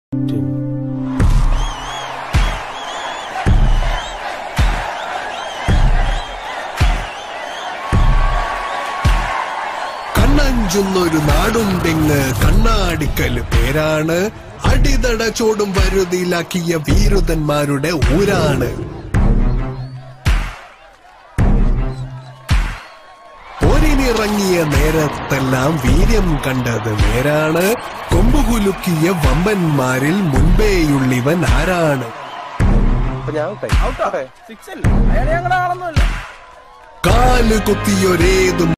കണ്ണഞ്ചുന്നൊരു നാടുണ്ടെങ്ങ് കണ്ണാടിക്കല് പേരാണ് അടിതട ചോടും വരുതിയിലാക്കിയ വീരുതന്മാരുടെ ഊരാണ് പോരിനിറങ്ങിയ നേരത്തെല്ലാം വീര്യം കണ്ടത് നേരാണ് കൊമ്പുകുലുക്കിയ വമ്പന്മാരിൽ മുൻപേയുള്ളിവൻ ആരാണ് അപ്പൊ ഞാൻ ഔട്ടായി ഔട്ടാ സിക്സ് അല്ലേ അയാളെ ഞങ്ങളുടെ ആളൊന്നുമല്ല കാല് കുത്തിയൊരേതും